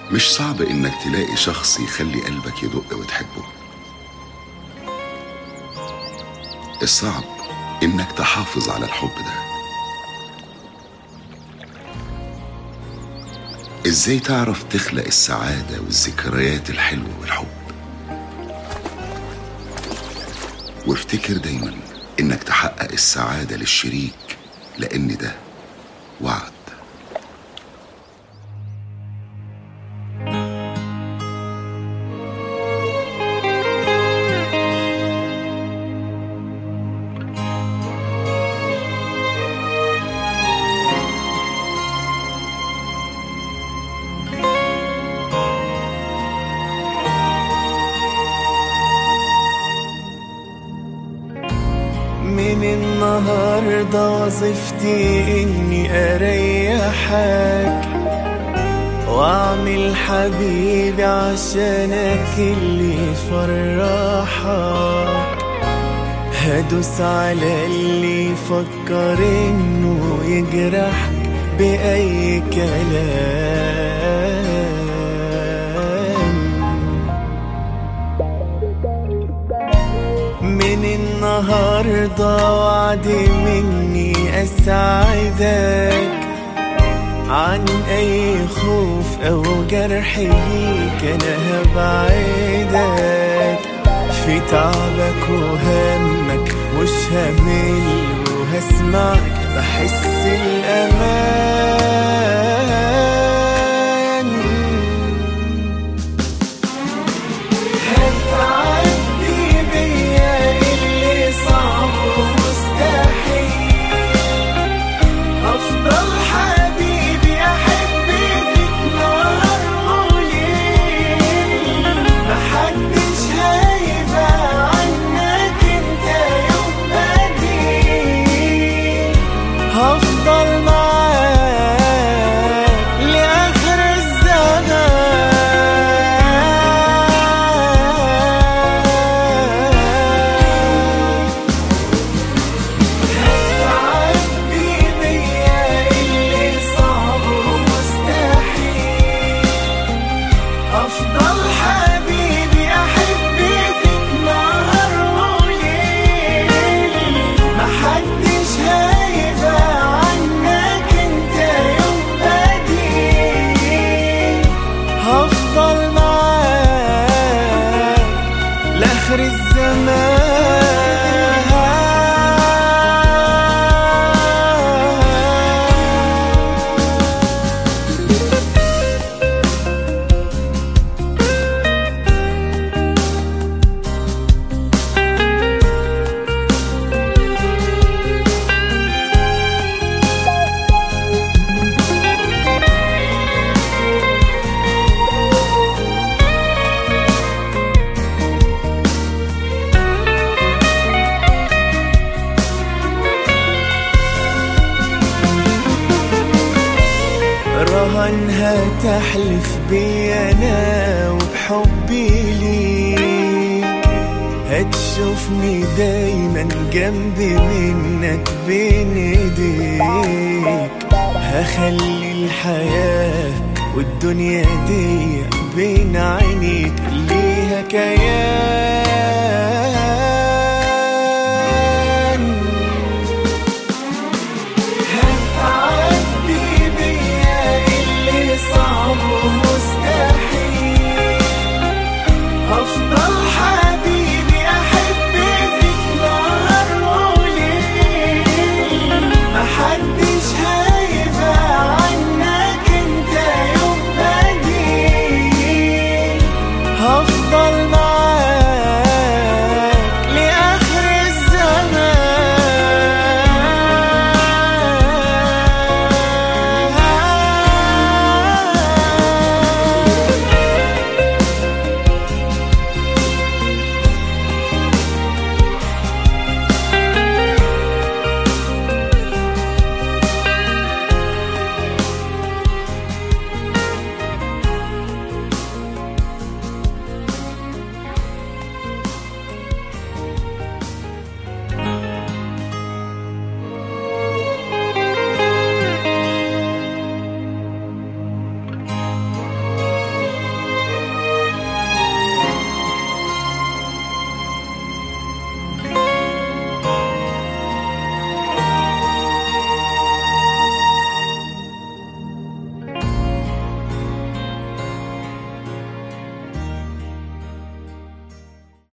مش صعب انك تلاقي شخص يخلي قلبك يدق وتحبه الصعب انك تحافظ على الحب ده ازاي تعرف تخلق السعادة والذكريات الحلوة والحب وافتكر دايما انك تحقق السعادة للشريك لان ده وعد من النهاردة وظيفتي إني أريحك وأعمل حبيبي عشانك اللي يفرحك هدوس على اللي يفكر إنه يجرحك بأي كلام من النهاردة وعدي مني أسعدك عن أي خوف أو جرح ليك أنا هبعدك في تعبك وهمك مش همل وهسمعك بحس الأمان هتعدي بيا اللي صعب ومستحيل أفضل حبيبي أحب فيك نهار وليل محدش هيبقى عنك انت يوم بديل هفضل معاك لآخر الزمان هتعدي بيا اللي صعب ومستحيل أفضل حبيبي أحب فيك نهار وليل محدش هيبقى عنك انت يوم بديل هفضل معاك لآخر الزمان رهن هتحلف بي انا وبحبي ليك هتشوفني دايما جنبي منك بين ايديك هخلي الحياة والدنيا دي بين عينيك ليها كيان